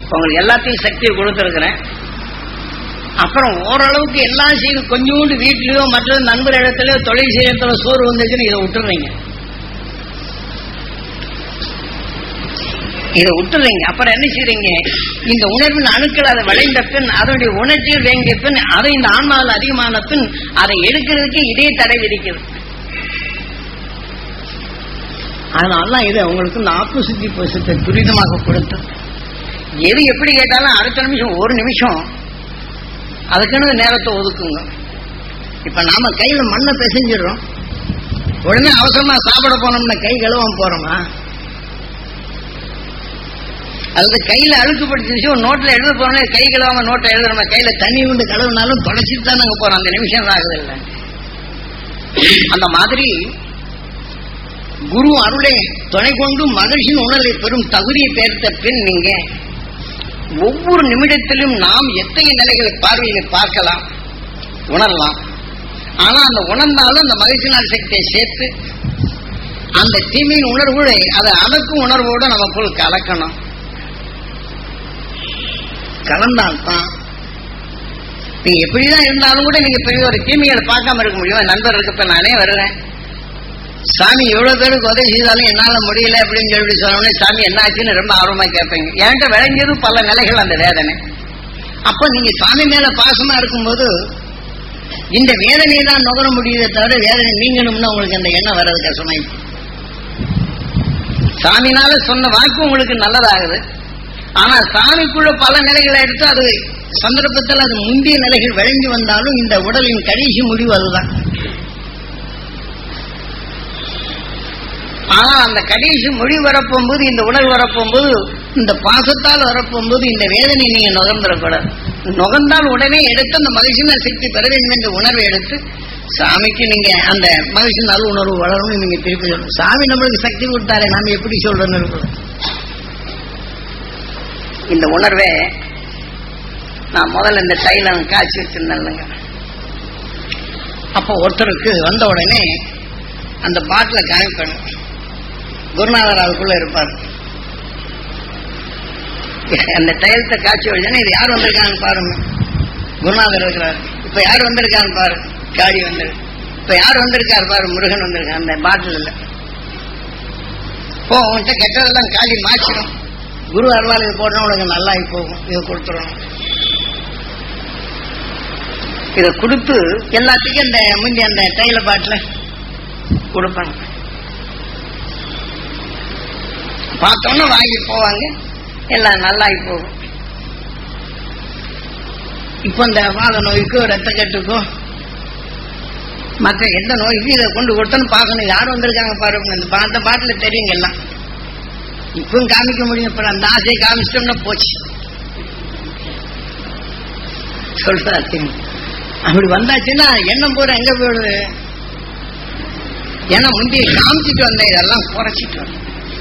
உங்களுக்கு எல்லாத்தையும் சக்தியை கொடுத்துருக்கிறேன் அப்புறம் ஓரளவுக்கு எல்லாம் செய்து கொஞ்சோண்டு வீட்லயோ மற்ற நண்பர் இடத்துலயோ தொழில் செய்யறதுல சோறு வந்துச்சுன்னு இதை விட்டுறீங்க இதை விட்டுறீங்க அப்புறம் என்ன செய்றீங்க இந்த உணர்வின் அணுக்கள் அதை விளைந்த பின் அதனுடைய உணர்ச்சியில் வேங்கிய பின் அதை இந்த ஆன்மாவில் அதிகமான பின் அதை எடுக்கிறதுக்கு இதே தடை விதிக்கிறது அதனால இது உங்களுக்கு இந்த ஆப்போசிட்டி பொசித்தை துரிதமாக கொடுத்து எது எப்படி கேட்டாலும் அடுத்த நிமிஷம் ஒரு நிமிஷம் அதுக்குன்னு நேரத்தை ஒதுக்குங்க இப்ப நாம கையில மண்ணை பிசைஞ்சிடுறோம் உடனே அவசரமா சாப்பிட போனோம்னா கை கழுவாம போறோமா அல்லது கையில அழுக்கு படிச்சிருச்சு ஒரு நோட்ல எழுத போனோம்னா கை கழுவாம நோட்டை எழுதுறோமா கையில தண்ணி உண்டு கழுவுனாலும் தொடச்சிட்டு தான் நாங்க போறோம் அந்த நிமிஷம் ஆகுது இல்ல அந்த மாதிரி குரு அருளை துணை கொண்டு மகிழ்ச்சியின் உணர்வை பெறும் தகுதியை பெயர்த்த பின் நீங்க ஒவ்வொரு நிமிடத்திலும் நாம் எத்தனை நிலைகளை பார்வையில பார்க்கலாம் உணரலாம் ஆனா அந்த உணர்ந்தாலும் அந்த மகிழ்ச்சி நாள் சக்தியை சேர்த்து அந்த தீமையின் உணர்வுகளை அதை அடக்கும் உணர்வோடு நமக்குள் கலக்கணும் கலந்தால்தான் நீங்க எப்படிதான் இருந்தாலும் கூட நீங்க பெரிய ஒரு தீமைகளை பார்க்காம இருக்க முடியும் நண்பர் இருக்கப்ப நானே வருவேன் சாமி எவ்வளவு பேருக்கு உதவி செய்தாலும் என்னால முடியல அப்படின்னு சொல்லி சொன்னோடனே சாமி என்ன ஆச்சுன்னு ரொம்ப ஆர்வமா கேட்பீங்க என்கிட்ட விளைஞ்சது பல நிலைகள் அந்த வேதனை அப்ப நீங்க சாமி மேல பாசமா இருக்கும்போது இந்த வேதனையை தான் நுகர முடியுதே தவிர வேதனை நீங்கணும்னா உங்களுக்கு அந்த எண்ணம் வர்றது கஷ்டமாயிடுச்சு சாமினால சொன்ன வாக்கு உங்களுக்கு நல்லதாகுது ஆனா சாமிக்குள்ள பல நிலைகளை எடுத்து அது சந்தர்ப்பத்தில் அது முந்தைய நிலைகள் விளைஞ்சு வந்தாலும் இந்த உடலின் கடைசி முடிவு அதுதான் ஆனா அந்த கடைசி மொழி வரப்போகும்போது இந்த உடல் வரப்போகும்போது இந்த பாசத்தால் வரப்போகும்போது இந்த வேதனை நீங்க நுகர்ந்துடக்கூடாது நுகர்ந்தால் உடனே எடுத்து அந்த மகிழ்ச்சியின் சக்தி பெற வேண்டும் என்ற உணர்வை எடுத்து சாமிக்கு நீங்க அந்த மகிழ்ச்சி நல் உணர்வு வளரணும்னு நீங்க திருப்பி சொல்லணும் சாமி நம்மளுக்கு சக்தி கொடுத்தாரே நாம எப்படி சொல்றோம்னு இருக்கணும் இந்த உணர்வே நான் முதல்ல இந்த தைலம் காய்ச்சி வச்சிருந்தேன்லங்க அப்போ ஒருத்தருக்கு வந்த உடனே அந்த பாட்டில காமிக்கணும் குருநாதர் அதுக்குள்ள இருப்பார் அந்த தைலத்தை காய்ச்சி வச்சோன்னா இது யார் வந்திருக்காங்க பாருங்க குருநாதர் இருக்கிறார் இப்ப யார் வந்திருக்காங்க பாரு காடி வந்திரு இப்ப யார் வந்திருக்காரு பாரு முருகன் வந்திருக்கான் அந்த பாட்டில் இல்ல போ உன்கிட்ட கெட்டதெல்லாம் காலி மாச்சிடும் குரு அருளால் இது போடணும் உனக்கு நல்லா போகும் இதை கொடுத்துடணும் இதை கொடுத்து எல்லாத்துக்கும் இந்த முந்தி அந்த தைல பாட்டில் கொடுப்பாங்க பார்த்தோன்னு வாங்கி போவாங்க எல்லாம் நல்லாகி போகும் இப்போ இந்த வாத நோய்க்கோ ரத்த கட்டுக்கோ மற்ற எந்த நோய்க்கும் இதை கொண்டு கொடுத்தோன்னு பார்க்கணும் யார் வந்திருக்காங்க பாருங்க இந்த பார்த்த பாட்டில் தெரியுங்க எல்லாம் இப்பவும் காமிக்க முடியும் இப்ப அந்த ஆசையை காமிச்சிட்டோம்னா போச்சு சொல்றாரு அப்படி வந்தாச்சுன்னா எண்ணம் பூரா எங்க போயிடுது ஏன்னா முந்தைய காமிச்சிட்டு வந்த இதெல்லாம் குறைச்சிட்டு வந்த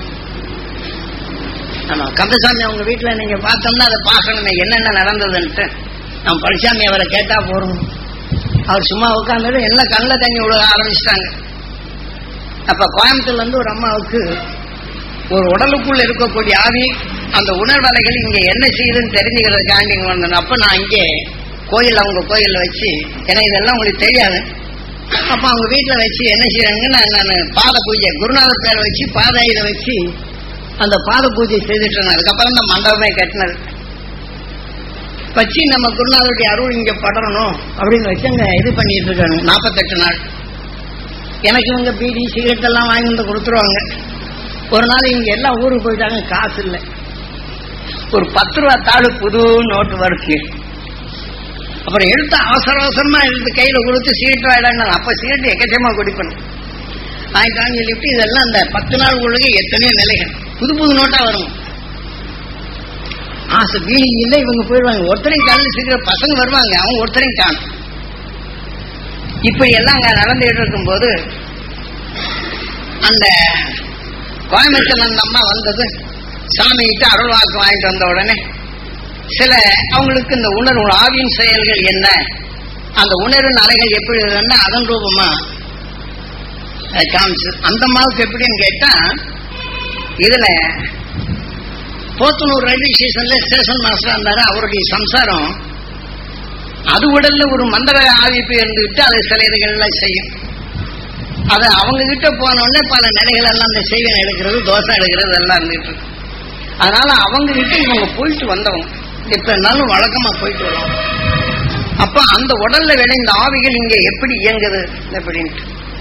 ஆமா கந்தசாமி அவங்க வீட்டுல நீங்க பார்த்தோம்னா அதை பார்க்கணுமே என்னென்ன நடந்ததுன்ட்டு நம்ம பழனிசாமி அவரை கேட்டா போறோம் அவர் சும்மா உட்காந்துட்டு எல்லாம் கண்ணில் தண்ணி விட ஆரம்பிச்சிட்டாங்க அப்ப கோயம்புத்தூர்ல இருந்து ஒரு அம்மாவுக்கு ஒரு உடலுக்குள்ள இருக்கக்கூடிய ஆவி அந்த உணர்வலைகள் இங்க என்ன செய்யுதுன்னு தெரிஞ்சுக்கிறதுக்காண்டி இங்க வந்தேன் அப்ப நான் இங்கே கோயில் அவங்க கோயில்ல வச்சு ஏன்னா இதெல்லாம் உங்களுக்கு தெரியாது அப்ப அவங்க வீட்டுல வச்சு என்ன செய்யறாங்கன்னா நான் பாத பூஜை குருநாதர் பேரை வச்சு பாத இதை வச்சு அந்த பாத பூஜை செய்துட்டு இருந்தேன் அதுக்கப்புறம் தான் மண்டபமே கட்டினது வச்சு நம்ம குருநாதருடைய அருள் இங்க படரணும் அப்படின்னு வச்சு அங்க இது பண்ணிட்டு இருக்காங்க நாற்பத்தெட்டு நாள் எனக்கு இவங்க பீடி சிகரெட் எல்லாம் வாங்கி வந்து கொடுத்துருவாங்க ஒரு நாள் இங்க எல்லாம் ஊருக்கு போயிட்டாங்க காசு இல்லை ஒரு பத்து ரூபா தாள் புது நோட்டு வருது அப்புறம் எடுத்து அவசர அவசரமா எடுத்து கையில கொடுத்து சீட்டு வாயிடாங்க அப்ப சீட்டு எக்கச்சமா குடிப்பணும் வாங்கிட்டான்னு சொல்லிவிட்டு இதெல்லாம் அந்த பத்து நாள் உள்ளது எத்தனையோ நிலைகள் புது புது நோட்டா வரும் ஆசை வீடு இல்லை இவங்க போயிடுவாங்க ஒருத்தரையும் காலையில் சீக்கிரம் பசங்க வருவாங்க அவங்க ஒருத்தரையும் காணும் இப்படி எல்லாம் அங்க நடந்துகிட்டு இருக்கும்போது அந்த கோயம்புத்தூர் அந்த அம்மா வந்தது சாமிகிட்ட அருள் வாக்கு வாங்கிட்டு வந்த உடனே சில அவங்களுக்கு இந்த உணர்வு ஆவியின் செயல்கள் என்ன அந்த உணர்வின் அலைகள் எப்படி இருக்குன்னா அதன் ரூபமா அது காமிச்சு அந்த அம்மாவுக்கு எப்படின்னு கேட்டா இதுல போத்தனூர் ரயில்வே ஸ்டேஷன்ல ஸ்டேஷன் மாஸ்டரா இருந்தாரு அவருடைய சம்சாரம் அது உடல்ல ஒரு மந்திர ஆதிப்பு இருந்துகிட்டு அதை சில இதுகள்லாம் செய்யும் அது அவங்க கிட்ட போன உடனே பல நிலைகள் எல்லாம் அந்த செய்வன் எடுக்கிறது தோசை எடுக்கிறது எல்லாம் இருந்துட்டு இருக்கு. அதனால அவங்க கிட்ட இவங்க போயிட்டு வந்தவங்க எப்ப இருந்தாலும் வழக்கமா போயிட்டு வருவாங்க அப்ப அந்த உடல்ல விளைந்த ஆவிகள் இங்க எப்படி இயங்குது அப்படின்ட்டு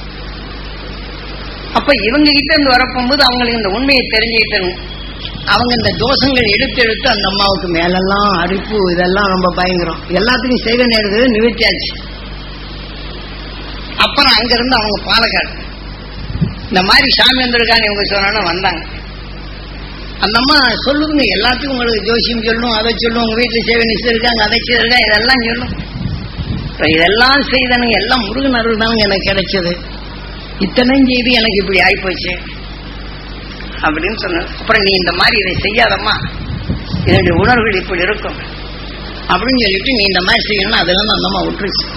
அப்ப இவங்க கிட்ட இருந்து வரப்போகும்போது அவங்களுக்கு இந்த உண்மையை தெரிஞ்சுக்கிட்டணும் அவங்க இந்த தோஷங்கள் எடுத்து எடுத்து அந்த அம்மாவுக்கு மேலெல்லாம் அரிப்பு இதெல்லாம் ரொம்ப பயங்கரம் எல்லாத்துக்கும் செய்வ நேரத்தில் நிவர்த்தியாச்சு அப்புறம் அங்கிருந்து அவங்க பாலக்காடு இந்த மாதிரி சாமி வந்திருக்காங்க இவங்க சொன்னா வந்தாங்க அந்த அம்மா சொல்லுதுங்க எல்லாத்துக்கும் உங்களுக்கு ஜோசியம் சொல்லும் அதை சொல்லும் உங்க வீட்டுல சேவை நிச்சயம் இருக்காங்க அதை செய்திருக்காங்க இதெல்லாம் சொல்லும் இப்ப இதெல்லாம் செய்தனுங்க எல்லாம் முருகன் அருள் தானுங்க எனக்கு கிடைச்சது இத்தனையும் செய்து எனக்கு இப்படி ஆயிப்போச்சு அப்படின்னு சொன்ன அப்புறம் நீ இந்த மாதிரி இதை செய்யாதம்மா இதனுடைய உணர்வுகள் இப்படி இருக்கும் அப்படின்னு சொல்லிட்டு நீ இந்த மாதிரி செய்யணும் அதெல்லாம் அந்த அம்மா விட்டுருச்சு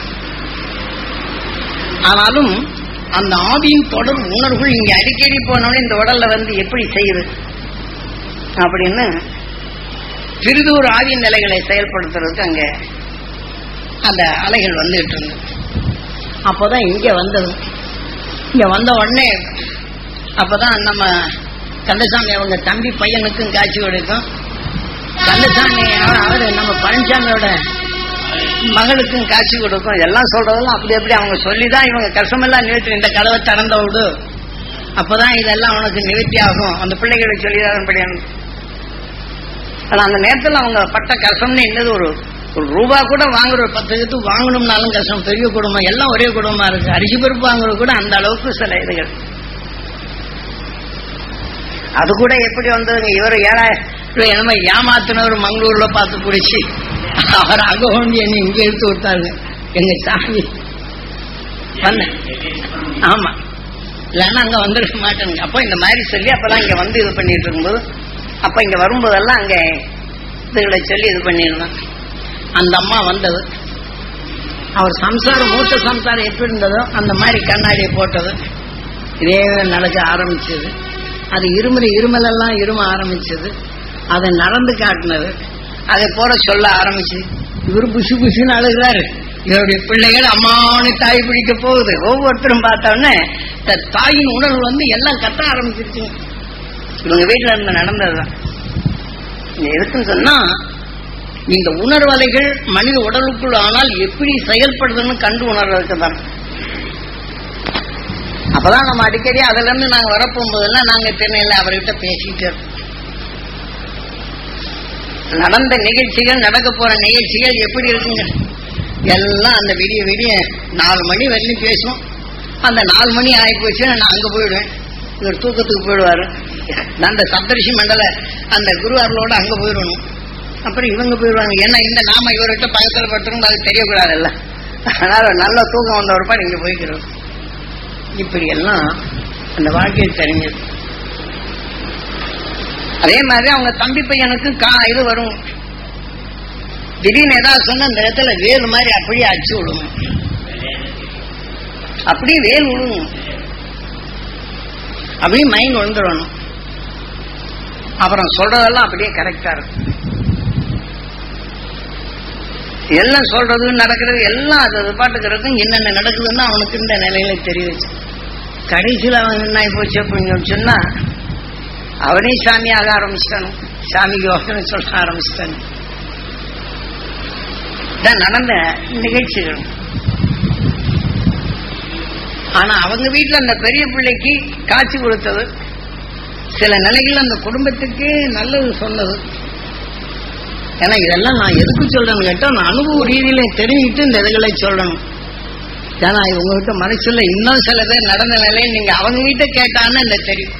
ஆனாலும் அந்த ஆவியின் தொடர் உணர்வுகள் இங்க அடிக்கடி போனோடனே இந்த உடல்ல வந்து எப்படி செய்யுது அப்படின்னு திருதூர் ஆவியின் நிலைகளை செயல்படுத்துறதுக்கு அங்க அந்த அலைகள் வந்துகிட்டு இருந்தது அப்போதான் இங்க வந்தது இங்க வந்த உடனே அப்பதான் நம்ம கந்தசாமி அவங்க தம்பி பையனுக்கும் காட்சி கொடுக்கும் கந்தசாமி அவர் நம்ம பழனிசாமியோட மகளுக்கும் காட்சி கொடுக்கும் எல்லாம் சொல்றதெல்லாம் அப்படி அப்படி அவங்க சொல்லிதான் இவங்க கஷ்டமெல்லாம் நிறுத்தி இந்த கதவை திறந்த விடு அப்பதான் இதெல்லாம் உனக்கு நிவர்த்தி ஆகும் அந்த பிள்ளைகளுக்கு சொல்லிதான் ஆனா அந்த நேரத்துல அவங்க பட்ட கஷ்டம்னு என்னது ஒரு ஒரு ரூபா கூட வாங்குற ஒரு பத்து இது வாங்கணும்னாலும் கஷ்டம் பெரிய குடும்பம் எல்லாம் ஒரே குடும்பமா இருக்கு அரிசி பருப்பு வாங்குறது கூட அந்த அளவுக்கு சில இதுகள் அது கூட எப்படி வந்ததுங்க இவர் ஏழாயிரம் என்னமோ ஏமாத்தினவர் மங்களூர்ல பார்த்து பிடிச்சி அவர் அங்க கொண்டு என்ன இங்க எடுத்து விட்டாங்க எங்க சாமி வந்த ஆமா இல்லைன்னா அங்க வந்துருக்க மாட்டேங்க அப்போ இந்த மாதிரி சொல்லி அப்பதான் இங்க வந்து இது பண்ணிட்டு இருக்கும்போது அப்ப இங்க வரும்போதெல்லாம் அங்க இதுகளை சொல்லி இது பண்ணிருந்தான் அந்த அம்மா வந்தது அவர் சம்சாரம் மூத்த சம்சாரம் எப்படி இருந்ததோ அந்த மாதிரி கண்ணாடியை போட்டது இதே நடக்க ஆரம்பிச்சது அது இருமல் இருமலெல்லாம் இரும ஆரம்பிச்சது அதை நடந்து காட்டினது அதை போற சொல்ல ஆரம்பிச்சு இவர் புஷு புஷுன்னு அழுகிறாரு இவருடைய பிள்ளைகள் அம்மானு தாய் பிடிக்க போகுது ஒவ்வொருத்தரும் பார்த்தோன்னே த- தாயின் உணர்வு வந்து எல்லாம் கத்த ஆரம்பிச்சிருச்சுங்க இவங்க வீட்டுல இருந்து நடந்ததுதான் இது எதுக்குன்னு சொன்னா இந்த உணர்வலைகள் மனித உடலுக்குள் ஆனால் எப்படி செயல்படுதுன்னு கண்டு உணர்றதுக்கு தான் அப்பதான் நம்ம அடிக்கடி அதுல இருந்து நாங்க வரப்போகும்போதெல்லாம் நாங்க திண்ணையில அவர்கிட்ட பேசிட்டு இருப்போம் நடந்த நிகழ்ச்சிகள் நடக்க போற நிகழ்ச்சிகள் எப்படி இருக்குங்க எல்லாம் அந்த விடிய விடிய நாலு மணி வரையிலும் பேசுவோம் அந்த நாலு மணி ஆகி போச்சுன்னா நான் அங்க போயிடுவேன் இவர் தூக்கத்துக்கு போயிடுவாரு நான் அந்த சப்தரிஷி மண்டல அந்த குருவார்களோட அங்க போயிடணும் அப்புறம் இவங்க போயிடுவாங்க ஏன்னா இந்த நாம இவர்கிட்ட பக்கத்துல படுத்துறோம் அது தெரியக்கூடாதுல்ல அதனால நல்ல தூக்கம் வந்தவரப்பா நீங்க போய்க்கிறோம் இப்படி எல்லாம் அந்த வாழ்க்கையில் தெரிஞ்சது அதே மாதிரி அவங்க தம்பி பையனுக்கு கா இது வரும் திடீர்னு ஏதாவது சொன்ன அந்த இடத்துல வேல் மாதிரி அப்படியே அச்சு விடுங்க அப்படியே வேல் விடுங்க அப்படியே மைண்ட் விழுந்துடணும் அப்புறம் சொல்றதெல்லாம் அப்படியே கரெக்டா இருக்கும் எல்லாம் சொல்றது நடக்கிறது எல்லாம் அது அது பாட்டுக்கு இருக்கும் என்னென்ன நடக்குதுன்னு அவனுக்கு இந்த நிலையில தெரியுது கடைசியில் அவன் என்ன ஆகி போச்சு அப்படின்னு சொன்னா அவனே சாமியாக ஆரம்பிச்சிட்டானு சாமிக்கு யோகன்னு சொல்ல ஆரம்பிச்சிட்டானு இதான் நடந்த நிகழ்ச்சிகள் ஆனா அவங்க வீட்டுல அந்த பெரிய பிள்ளைக்கு காட்சி கொடுத்தது சில நிலைகள் அந்த குடும்பத்துக்கு நல்லது சொன்னது ஏன்னா இதெல்லாம் நான் எதுக்கு சொல்றேன்னு கேட்டா நான் அனுபவ ரீதியில தெரிஞ்சுட்டு இந்த இதுகளை சொல்லணும் ஏன்னா உங்ககிட்ட மனசுல இன்னும் சில பேர் நடந்த நிலையை நீங்க அவங்க கிட்ட கேட்டான்னு இந்த தெரியும்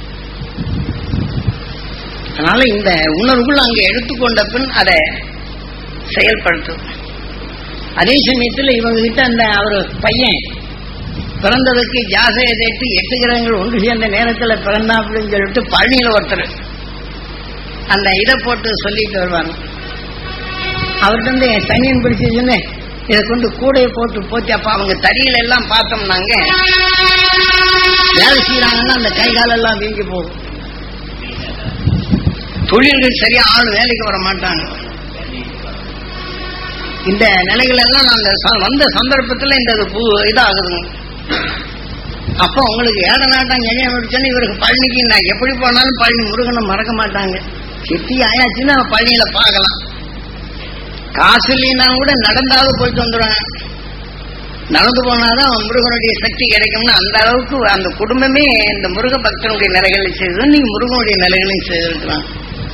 அதனால இந்த உணர்வுகள் அங்க எடுத்துக்கொண்ட பின் அதை செயல்படுத்தும் அதே சமயத்தில் இவங்க கிட்ட அந்த அவர் பையன் பிறந்ததுக்கு ஜாசையை தேட்டு எட்டு கிரகங்கள் ஒன்று சேர்ந்த நேரத்தில் பிறந்தான் அப்படின்னு சொல்லிட்டு பழனியில ஒருத்தர் அந்த இதை போட்டு சொல்லிட்டு வருவாங்க அவர்கிட்ட இருந்து என் சனியன் பிடிச்சிச்சுன்னு இதை கொண்டு கூடையை போட்டு போத்தி அப்ப அவங்க தறியில எல்லாம் பார்த்தோம்னாங்க வேலை செய்யறாங்கன்னா அந்த கை காலெல்லாம் வீங்கி போகும் தொழில்கள் சரியா ஆள் வேலைக்கு வர மாட்டாங்க இந்த நிலைகள் எல்லாம் நான் அந்த ச- வந்த சந்தர்ப்பத்துல இந்த இது பு- இதாகுதுங்க அப்போ உங்களுக்கு ஏட நாட்டம் கல்யாணம் முடிச்சோன்னு இவருக்கு பழனிக்கு நான் எப்படி போனாலும் பழனி முருகனை மறக்க மாட்டாங்க சித்தி ஆயாச்சுன்னா பழனியில பார்க்கலாம் காசு இல்லைன்னா கூட நடந்தாவது போயிட்டு வந்துடுவாங்க நடந்து போனாதான் முருகனுடைய சக்தி கிடைக்கும்னு அந்த அளவுக்கு அந்த குடும்பமே இந்த முருக பக்தனுடைய நிலைகளை செய்தது நீங்க முருகனுடைய நிலைகளையும் செய்திருக்கலாம்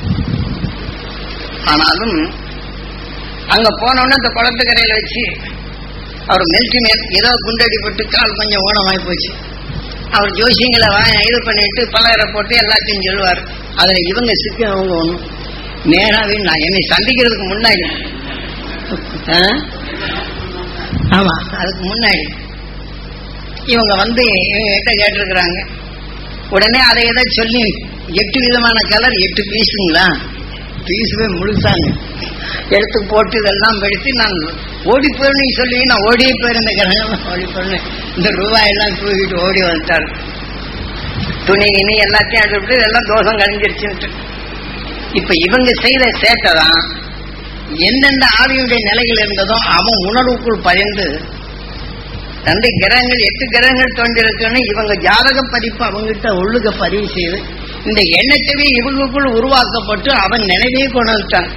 ஆனாலும் அங்க போனோடனே அந்த குளத்துக்கரையில வச்சு அவர் மெல்டி மேல் ஏதோ குண்டடிப்பட்டு கால் கொஞ்சம் ஊனமாய் போச்சு அவர் ஜோசியங்களை வா இது பண்ணிட்டு பலகரை போட்டு எல்லாத்தையும் சொல்லுவார் அதுல இவங்க சிக்க அவங்க ஒண்ணும் நேராவே நான் என்னை சந்திக்கிறதுக்கு முன்னாடி ஆ? ஆமா அதுக்கு முன்னாடி இவங்க வந்து இவங்க கிட்ட கேட்டிருக்கிறாங்க உடனே அதை எதை சொல்லி எட்டு விதமான கலர் எட்டு பீஸுங்களா பீஸுவே முழுசாங்க எடுத்து போட்டு இதெல்லாம் படித்து நான் ஓடி போயிடணும் சொல்லி நான் ஓடியே போயிருந்த கிரகம் ஓடி போயிடணும் இந்த ரூபாய் எல்லாம் தூக்கிட்டு ஓடி வந்துட்டாரு துணி இனி எல்லாத்தையும் எடுத்துட்டு இதெல்லாம் தோஷம் கழிஞ்சிருச்சுன்ட்டு இப்ப இவங்க செய்த சேட்டை தான் எந்தெந்த ஆவியுடைய நிலைகள் இருந்ததோ அவன் உணர்வுக்குள் பயந்து ரெண்டு கிரகங்கள் எட்டு கிரகங்கள் தோன்றிருக்குன்னு இவங்க ஜாதக பதிப்பு அவங்ககிட்ட உள்ளுக பதிவு செய்து இந்த எண்ணத்தவே இவங்களுக்குள் உருவாக்கப்பட்டு அவன் நினைவே கொண்டான்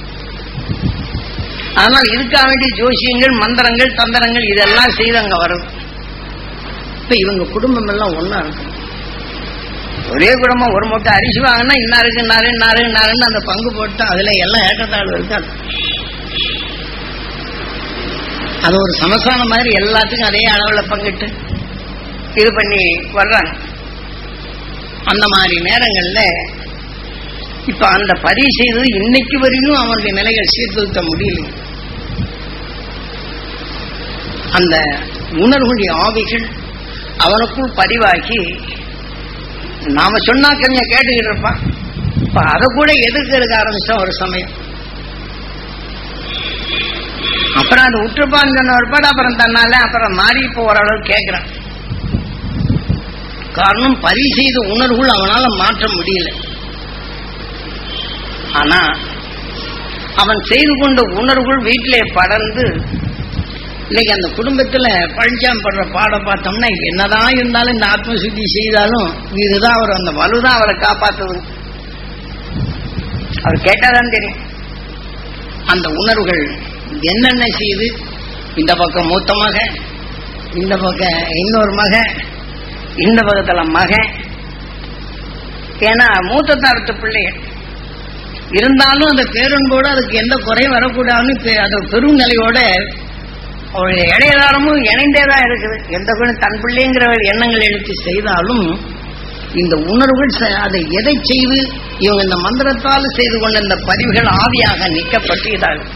ஆனால் இதுக்காக வேண்டிய ஜோசியங்கள் மந்திரங்கள் தந்திரங்கள் இதெல்லாம் செய்து அங்க வரும் இப்ப இவங்க குடும்பம் எல்லாம் ஒன்னா இருக்கும் ஒரே குடும்பம் ஒரு மூட்டை அரிசி வாங்கினா இன்னாருக்கு இன்னாரு இன்னாரு இன்னாருன்னு அந்த பங்கு போட்டு அதுல எல்லாம் ஏற்றத்தாழ்வு இருக்காது அது ஒரு சமசானம் மாதிரி எல்லாத்துக்கும் அதே அளவுல பங்கிட்டு இது பண்ணி வர்றாங்க அந்த மாதிரி நேரங்கள்ல இப்ப அந்த பதிவு செய்தது இன்னைக்கு வரையும் அவனுடைய நிலைகள் சீர்திருத்த முடியல அந்த உணர்வுடைய ஆவிகள் அவனுக்குள் பதிவாகி நாம சொன்னா கொஞ்சம் கேட்டுக்கிட்டு இருப்பான் இப்ப அதை கூட எதிர்க்க எடுக்க ஆரம்பிச்சோம் ஒரு சமயம் அப்புறம் அது உற்றுப்பான்னு சொன்ன ஒருபாடு அப்புறம் தன்னால அப்புறம் மாறி இப்போ ஓரளவு கேட்கிறான் காரணம் பதிவு செய்த உணர்வுகள் அவனால மாற்ற முடியல ஆனா அவன் செய்து கொண்ட உணர்வுகள் வீட்டிலே படர்ந்து இன்னைக்கு அந்த குடும்பத்துல பழஞ்சாம் படுற பாடம் பார்த்தோம்னா என்னதான் இருந்தாலும் இந்த ஆத்ம சுத்தி செய்தாலும் இதுதான் அவர் அந்த வலுதான் அவரை காப்பாத்துது அவர் கேட்டாதான் தெரியும் அந்த உணர்வுகள் என்னென்ன செய்து இந்த பக்கம் மூத்த மக இந்த பக்கம் இன்னொரு மக இந்த பக்கத்துல மகன் ஏன்னா மூத்த தாரத்து பிள்ளைகள் இருந்தாலும் அந்த பேரன்போட அதுக்கு எந்த குறையும் வரக்கூடாதுன்னு பெ- அது பெரும் நிலையோட அவருடைய இடையதாரமும் இணைந்தேதான் இருக்குது எந்த குணம் தன் பிள்ளைங்கிற எண்ணங்கள் எடுத்து செய்தாலும் இந்த உணர்வுகள் ச- அதை எதை செய்து இவங்க இந்த மந்திரத்தால் செய்து கொண்ட இந்த பதிவுகள் ஆவியாக நிற்கப்பட்டு இதாகும்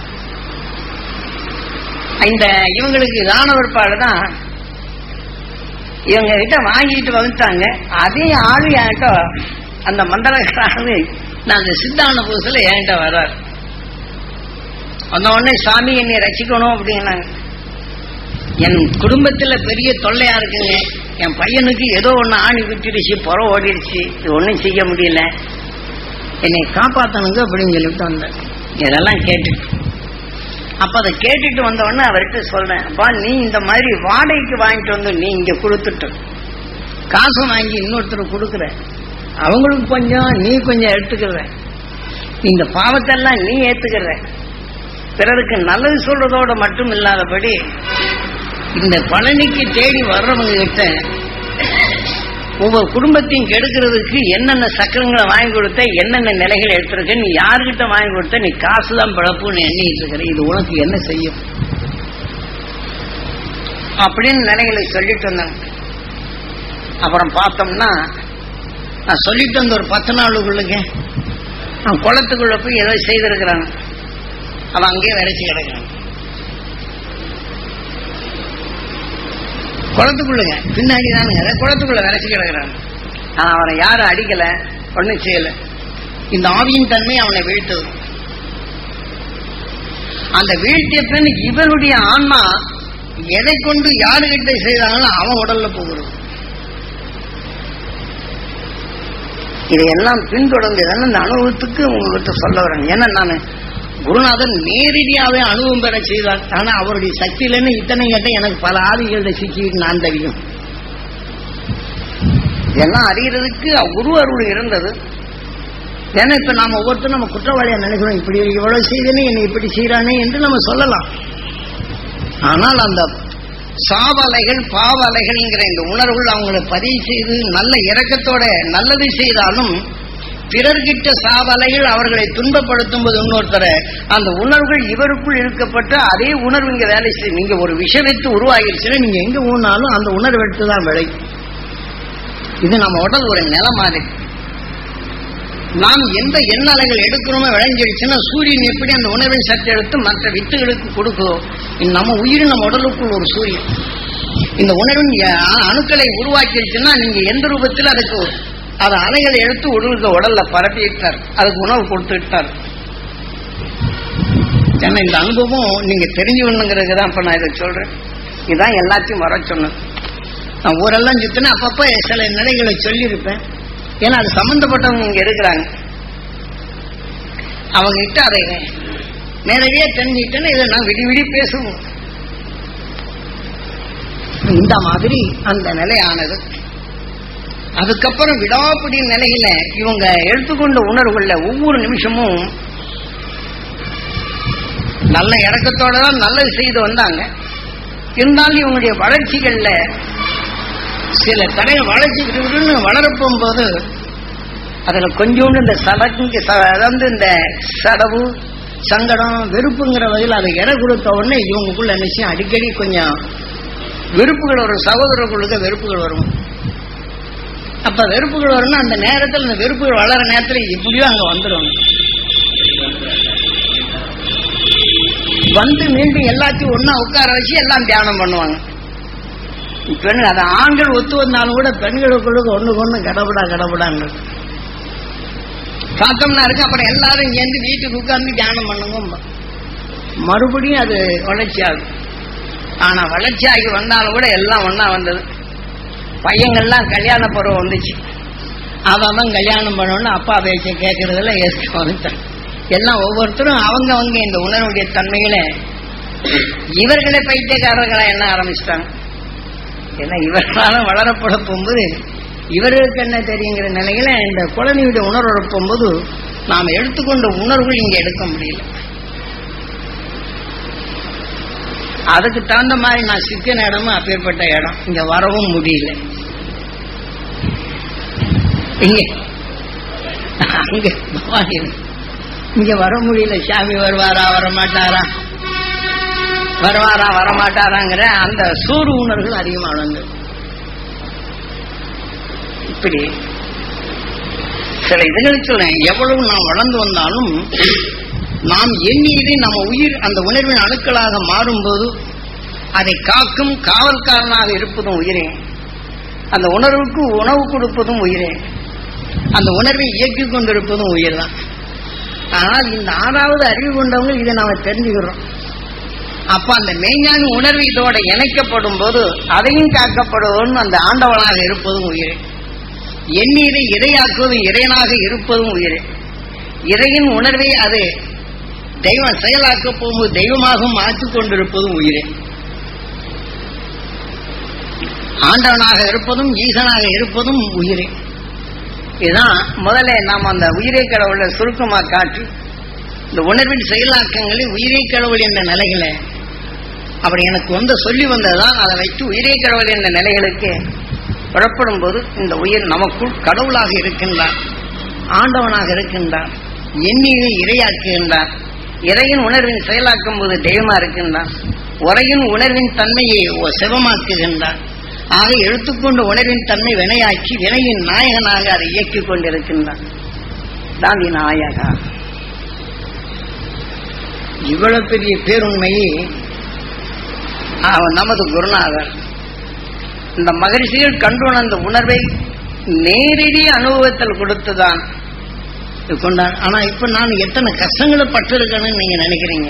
இந்த இவங்களுக்கு இதான பிற்பாடுதான் இவங்க கிட்ட வாங்கிட்டு வந்துட்டாங்க அதே ஆளு என்கிட்ட அந்த மந்திரக்காரரு நான் அந்த சித்தான புதுசுல என்கிட்ட வர்றார் வந்த உடனே சாமி என்னை ரசிக்கணும் அப்படின்னாங்க என் குடும்பத்துல பெரிய தொல்லையா இருக்குங்க என் பையனுக்கு ஏதோ ஒண்ணு ஆணி குத்திடுச்சு புறம் ஓடிடுச்சு இது ஒண்ணும் செய்ய முடியல என்னை காப்பாத்தணுங்க அப்படின்னு சொல்லிட்டு வந்தேன் இதெல்லாம் கேட்டுட்டு அப்ப அதை கேட்டுட்டு வந்த உடனே அவர்கிட்ட சொல்றேன் அப்பா நீ இந்த மாதிரி வாடகைக்கு வாங்கிட்டு வந்து நீ இங்க கொடுத்துட்டு காசு வாங்கி இன்னொருத்தர் கொடுக்குற அவங்களுக்கு கொஞ்சம் நீ கொஞ்சம் எடுத்துக்கிற இந்த பாவத்தெல்லாம் நீ ஏத்துக்கிற பிறருக்கு நல்லது சொல்றதோட மட்டும் இல்லாதபடி இந்த பழனிக்கு தேடி வர்றவங்க கிட்ட ஒவ்வொரு குடும்பத்தையும் கெடுக்கிறதுக்கு என்னென்ன சக்கரங்களை வாங்கி கொடுத்த என்னென்ன நிலைகள் எடுத்திருக்க நீ யாருக்கிட்ட வாங்கி கொடுத்த நீ காசு தான் பிழப்புன்னு எண்ணிட்டு இருக்கிற இது உனக்கு என்ன செய்யும் அப்படின்னு நிலைகளை சொல்லிட்டு வந்தாங்க அப்புறம் பார்த்தோம்னா நான் சொல்லிட்டு வந்த ஒரு பத்து நாளுக்குள்ளுங்க அவன் குளத்துக்குள்ள போய் ஏதோ செய்திருக்கிறாங்க அவன் அங்கேயே விரைச்சி கிடக்குறான் குளத்துக்குள்ளுங்க பின்னாடி தானுங்க குளத்துக்குள்ள விரைச்சி கிடக்குறாங்க ஆனா அவனை யாரும் அடிக்கல ஒண்ணும் செய்யல இந்த ஆவியின் தன்மை அவனை வீழ்த்தது அந்த வீழ்த்திய பின் இவனுடைய ஆன்மா எதை கொண்டு யாருகிட்ட செய்தாலும் அவன் உடல்ல போகிறது இதையெல்லாம் பின்தொடர்ந்து இதெல்லாம் இந்த அனுபவத்துக்கு உங்ககிட்ட சொல்ல வரேன் ஏன்னா நான் குருநாதன் நேரடியாவே அனுபவம் பெற செய்தார் ஆனா அவருடைய சக்தியிலன்னு இத்தனை கேட்ட எனக்கு பல ஆவிகளோட சிக்கிட்டு நான் தெரியும் இதெல்லாம் அறியறதுக்கு குரு அருள் இருந்தது ஏன்னா இப்ப நாம ஒவ்வொருத்தரும் நம்ம குற்றவாளியா நினைக்கிறோம் இப்படி இவ்வளவு செய்தனே என்னை இப்படி செய்யறானே என்று நம்ம சொல்லலாம் ஆனால் அந்த சாவலைகள் பாவலைகள்ங்கிற இந்த உணர்வுகள் அவங்களை பதிவு செய்து நல்ல இரக்கத்தோட நல்லது செய்தாலும் பிறர்கிட்ட சாவலைகள் அவர்களை துன்பப்படுத்தும் போது இன்னொருத்தர அந்த உணர்வுகள் இவருக்குள் இருக்கப்பட்ட அதே உணர்வு இங்க வேலை செய்யும் நீங்க ஒரு விஷயத்து உருவாகிருச்சுன்னா நீங்க எங்க ஊனாலும் அந்த உணர்வு எடுத்து தான் விளை இது நம்ம உடல் ஒரு நிலம் மாதிரி நாம் எந்த எண்ணலைகள் எடுக்கிறோமோ விளைஞ்சிடுச்சுன்னா சூரியன் எப்படி அந்த உணர்வின் சக்தி எடுத்து மற்ற வித்துகளுக்கு கொடுக்குதோ இந்த நம்ம உயிர் நம்ம உடலுக்குள் ஒரு சூரியன் இந்த உணர்வின் அ- அணுக்களை உருவாக்கிடுச்சுன்னா நீங்க எந்த ரூபத்தில் அதுக்கு அது அலைகளை எடுத்து உடலுக்கு உடல்ல பரப்பிட்டார் அதுக்கு உணவு கொடுத்துட்டார் ஏன்னா இந்த அனுபவம் நீங்க தெரிஞ்சுக்கணுங்கிறதுக்கு தான் இப்ப நான் இதை சொல்றேன் இதுதான் எல்லாத்தையும் வர சொன்னது நான் ஊரெல்லாம் சுத்தினா அப்பப்ப சில நிலைகளை சொல்லியிருப்பேன் ஏன்னா அது சம்பந்தப்பட்டவங்க இங்க இருக்கிறாங்க அவங்க கிட்ட அதை நேரடியா தெரிஞ்சுக்கிட்டேன்னா இதை நான் விடி விடி பேசுவோம் இந்த மாதிரி அந்த நிலையானது அதுக்கப்புறம் விடாப்பிடி நிலையில இவங்க எடுத்துக்கொண்ட உணர்வுகள்ல ஒவ்வொரு நிமிஷமும் நல்ல இறக்கத்தோட தான் நல்லது செய்து வந்தாங்க இருந்தாலும் இவங்களுடைய வளர்ச்சிகள்ல சில தடை வளர்ச்சி விடுவிடுன்னு வளரப்போம் போது அதுல கொஞ்சோண்டு இந்த சடங்கு ச- அதாவது இந்த சடவு சங்கடம் வெறுப்புங்கிற வகையில் அதை இட கொடுத்த உடனே இவங்களுக்குள்ள நிச்சயம் அடிக்கடி கொஞ்சம் வெறுப்புகள் வரும் சகோதரர்களுக்கு வெறுப்புகள் வரும் அப்ப வெறுப்புகள் வரும்னா அந்த நேரத்தில் அந்த வெறுப்புகள் வளர நேரத்தில் எப்படியோ அங்க வந்துடும் வந்து மீண்டும் எல்லாத்தையும் ஒண்ணா உட்கார வச்சு எல்லாம் தியானம் பண்ணுவாங்க பெண் அது ஆண்கள் ஒத்து வந்தாலும் கூட பெண்களுக்குள்ள ஒண்ணுக்கு ஒண்ணு கடவுடா கடவுடான்னு பார்த்தோம்னா இருக்கு அப்புறம் எல்லாரும் சேர்ந்து வீட்டுக்கு உட்கார்ந்து தியானம் பண்ணுங்க மறுபடியும் அது வளர்ச்சி ஆகும் ஆனா வளர்ச்சி ஆகி வந்தாலும் கூட எல்லாம் ஒண்ணா வந்தது பையங்கள்லாம் கல்யாண பருவம் வந்துச்சு அவன் அவன் கல்யாணம் பண்ணணும்னு அப்பா பேச்ச கேட்கறதுல ஏற்க வந்துட்டான் எல்லாம் ஒவ்வொருத்தரும் அவங்க அவங்க இந்த உணர்வுடைய தன்மைகளை இவர்களே பைத்தியக்காரர்களா என்ன ஆரம்பிச்சிட்டாங்க ஏன்னா இவர்களால வளரப்பட போகும்போது இவர்களுக்கு என்ன தெரியுங்கிற நிலையில இந்த குழந்தையுடைய உணர்வு போகும்போது நாம் எடுத்துக்கொண்ட உணர்வுகள் இங்க எடுக்க முடியல அதுக்கு தகுந்த மாதிரி நான் சிக்கின இடமும் அப்பேற்பட்ட இடம் இங்க வரவும் முடியல இங்க அங்க பவானி இங்க வர முடியல சாமி வருவாரா வரமாட்டாரா வருவாரா வரமாட்டாராங்கிற அந்த சோறு உணர்வுகள் அதிகமாக வந்தது இப்படி சில இதுகளுக்கு சொல்றேன் எவ்வளவு நாம் வளர்ந்து வந்தாலும் நாம் எண்ணியதை நம்ம உயிர் அந்த உணர்வின் அணுக்களாக மாறும்போது அதை காக்கும் காவல்காரனாக இருப்பதும் உயிரே அந்த உணர்வுக்கு உணவு கொடுப்பதும் உயிரே அந்த உணர்வை இயக்கிக் கொண்டிருப்பதும் உயிர் தான் ஆனால் இந்த ஆறாவது அறிவு கொண்டவங்க இதை நாம தெரிஞ்சுக்கிறோம் அப்ப அந்த மெய்ஞானி உணர்வு இதோட இணைக்கப்படும் போது அதையும் காக்கப்படுவதும் அந்த ஆண்டவனாக இருப்பதும் உயிரே எண்ணீரை இரையாக்குவதும் இறையனாக இருப்பதும் உயிரே இறையின் உணர்வை அது தெய்வம் செயலாக்க போகும்போது தெய்வமாகவும் மாற்றிக் கொண்டிருப்பதும் உயிரே ஆண்டவனாக இருப்பதும் ஈசனாக இருப்பதும் உயிரே இதுதான் முதல்ல நாம் அந்த உயிரை கடவுளை சுருக்கமா காட்டி இந்த உணர்வின் செயலாக்கங்களை உயிரை கடவுள் என்ற நிலைகளை அப்படி எனக்கு வந்து சொல்லி வந்ததுதான் அதை வைத்து உயிரை கடவுள் என்ற நிலைகளுக்கு புறப்படும் போது இந்த உயிர் நமக்குள் கடவுளாக இருக்கின்றார் ஆண்டவனாக இருக்கின்றார் எண்ணியை இரையாக்குகின்றார் இறையின் உணர்வின் செயலாக்கும் போது தெய்வமா இருக்கின்றார் உரையின் உணர்வின் தன்மையை ஒ- சிவமாக்குகின்றார் ஆக எடுத்துக்கொண்ட உணர்வின் தன்மை வினையாக்கி வினையின் நாயகனாக அதை இயக்கிக் கொண்டிருக்கின்றார் தாண்டி நாயகா இவ்வளவு பெரிய பேருண்மையை அவன் நமது குருநாதர் இந்த மகரிஷிகள் கண்டுணர்ந்த உணர்வை நேரடி அனுபவத்தில் கொடுத்துதான் இது கொண்டான் ஆனா இப்ப நான் எத்தனை கஷ்டங்களை பட்டிருக்கேன்னு நீங்க நினைக்கிறீங்க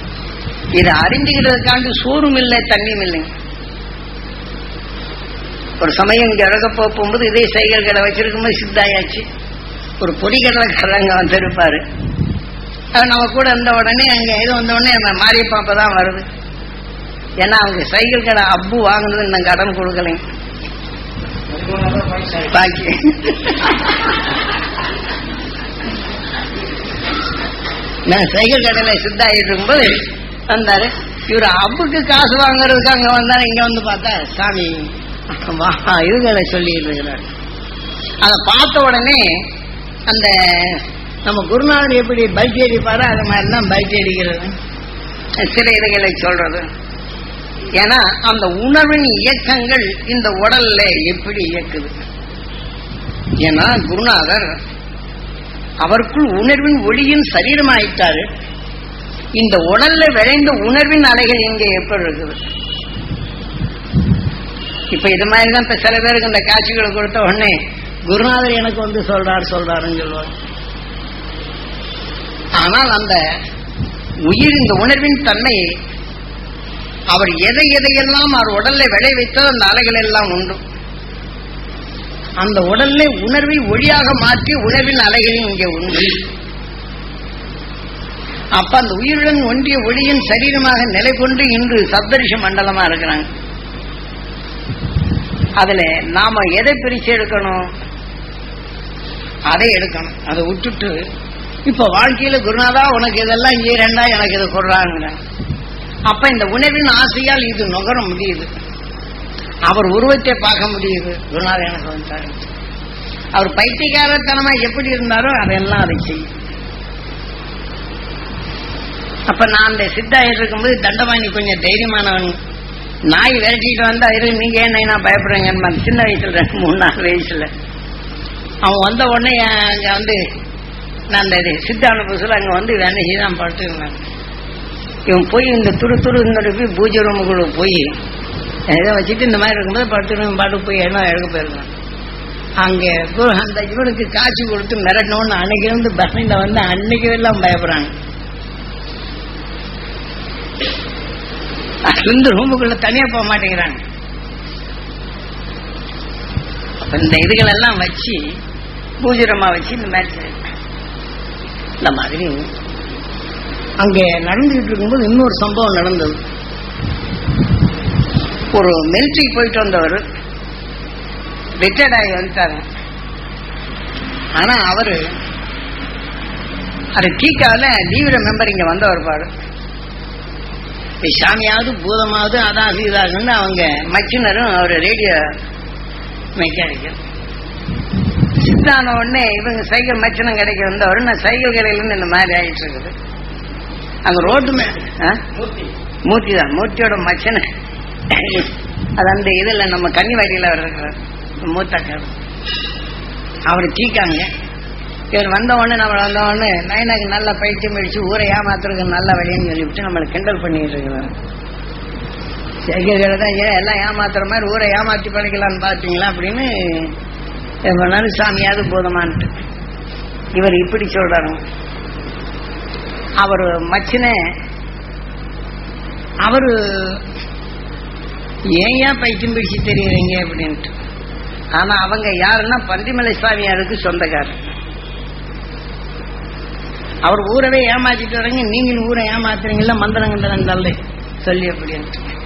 இதை அறிஞ்சுக்கிறதுக்காண்டி சோறும் இல்லை தண்ணியும் இல்லைங்க ஒரு சமயம் இங்க இறக்க போகும்போது இதே சைக்கிள் கடை வச்சிருக்கும்போது சித்தாயாச்சு ஒரு பொடி கடலைக்காரங்க வந்திருப்பாரு அவர் நம்ம கூட இருந்த உடனே அங்க இது வந்த உடனே அந்த மாரியப்பாப்ப தான் வருது ஏன்னா அவங்க சைக்கிள் கடை அப்பு வாங்கினது இன்னும் கடன் கொடுக்கலைங்க பாக்கி நான் சைக்கிள் கடையில சித்தாயிட்டு இருக்கும்போது வந்தாரு இவர் அப்புக்கு காசு வாங்குறதுக்கு அங்க வந்தாரு இங்க வந்து பார்த்தா சாமி வா இதுகளை சொல்லிட்டு இருக்கிறார் அதை பார்த்த உடனே அந்த நம்ம குருநாதர் எப்படி பல்ட்டி அடிப்பாரோ அது மாதிரி தான் பல்ட்டி அடிக்கிறது சில இதுகளை சொல்றது ஏன்னா அந்த உணர்வின் இயக்கங்கள் இந்த உடல்ல எப்படி இயக்குது ஏன்னா குருநாதர் அவருக்குள் உணர்வின் ஒளியின் சரீரமாயிட்டாரு இந்த உடல்ல விளைந்த உணர்வின் அலைகள் இங்க எப்படி இருக்குது இப்ப இது மாதிரிதான் இப்ப சில பேருக்கு இந்த காட்சிகளை கொடுத்த உடனே குருநாதர் எனக்கு வந்து சொல்றார் சொல்றாருன்னு சொல்லுவாங்க ஆனால் அந்த உயிர் இந்த உணர்வின் தன்மை அவர் எதை எதையெல்லாம் அவர் உடல்ல விளைவித்தோ அந்த அலைகள் எல்லாம் உண்டு அந்த உடல்ல உணர்வை ஒளியாக மாற்றி உணர்வின் அலைகளும் இங்கே உண்டு அப்ப அந்த உயிருடன் ஒன்றிய ஒளியின் சரீரமாக நிலை கொண்டு இன்று சப்தரிஷ மண்டலமா இருக்கிறாங்க அதுல நாம எதை பிரிச்சு எடுக்கணும் அதை எடுக்கணும் அதை விட்டுட்டு இப்ப வாழ்க்கையில குருநாதா உனக்கு இதெல்லாம் ஈரண்டா எனக்கு இது கொடுறாங்க அப்ப இந்த உணர்வின் ஆசையால் இது நுகர முடியுது அவர் உருவத்தை பார்க்க முடியுது குருநாதா எனக்கு வந்துட்டாரு அவர் பைத்தியக்காரத்தனமா எப்படி இருந்தாரோ அதெல்லாம் அதை செய்யும் அப்ப நான் அந்த சித்தாயிட்டு இருக்கும்போது தண்டபாணி கொஞ்சம் தைரியமானவன் நாய் விரட்டிட்டு வந்தா இரு நீங்க ஏன் நான் பயப்படுறீங்கன்னு சின்ன வயசுல ரெண்டு மூணு நாலு வயசுல அவன் வந்த உடனே அங்க வந்து நான் அந்த இது சித்தான புதுசுல அங்க வந்து வேலைக்கு தான் படுத்துருந்தேன் இவன் போய் இந்த துரு துரு இந்த போய் பூஜை ரூமுக்குள்ள போய் ஏதோ வச்சுட்டு இந்த மாதிரி இருக்கும்போது படுத்துருவன் பாட்டு போய் இடம் எடுக்க போயிருக்கான் அங்கே கு- அந்த இவனுக்கு காட்சி கொடுத்து மிரட்டணும்னு அன்னைக்கு இருந்து பஸ்ல வந்து அன்னைக்கு எல்லாம் பயப்படுறாங்க இந்த ரூமுக்குள்ள தனியா போக மாட்டேங்கிறாங்க அப்ப இந்த இதுகள் எல்லாம் வச்சு பூஜரமா வச்சு இந்த மாதிரி செய்றாங்க. இந்த மாதிரி அங்கே நடந்துகிட்டு இருக்கும்போது இன்னொரு சம்பவம் நடந்தது ஒரு மிலிட்ரி போயிட்டு வந்தவர் ரிட்டையர்ட் ஆகி வந்துட்டாரு ஆனா அவரு அது டீக்காவில் தீவிர மெம்பர் இங்க வந்தவர் பாரு இப்ப சாமியாவது பூதமாவது அதான் அது இதாகுன்னு அவங்க மச்சினரும் அவர் ரேடியோ மெக்கானிக்கல் சித்தான உடனே இவங்க சைக்கிள் மச்சனம் கடைக்கு வந்தவர் நான் சைக்கிள் கடையில இருந்து இந்த மாதிரி ஆயிட்டு இருக்குது அங்க ரோட்டு மே ஆ? மூர்த்தி தான் மூர்த்தியோட மச்சன அது அந்த இதுல நம்ம கன்னிவாடியில அவர் இருக்கிறார் மூத்தாக்கார் அவர் தீக்காங்க இவர் வந்த உடனே நம்ம வந்த உடனே நயனாக்கு நல்ல பயிற்சி முடிச்சு ஊரை ஏமாத்துறதுக்கு நல்ல வழின்னு சொல்லிவிட்டு நம்மளை கிண்டல் பண்ணிட்டு இருக்கிறார் சைக்கிள்களை தான் ஏன் எல்லாம் ஏமாத்துற மாதிரி ஊரை ஏமாத்தி படைக்கலான்னு பார்த்தீங்களா அப்படின்னு எவ்வளவு சாமியாவது போதமான்ட்டு இவர் இப்படி சொல்றாருங்க அவர் மச்சினே அவரு ஏன் ஏன் பைத்தியம் பிடிச்சு தெரியுறீங்க அப்படின்ட்டு ஆனா அவங்க யாருன்னா பந்திமலை சுவாமியாருக்கு சொந்தக்காரர் அவர் ஊரவே ஏமாத்திட்டு வரீங்க நீங்களும் ஊரை ஏமாத்துறீங்களா மந்திரம் கண்டனம் தள்ளு சொல்லி அப்படின்ட்டு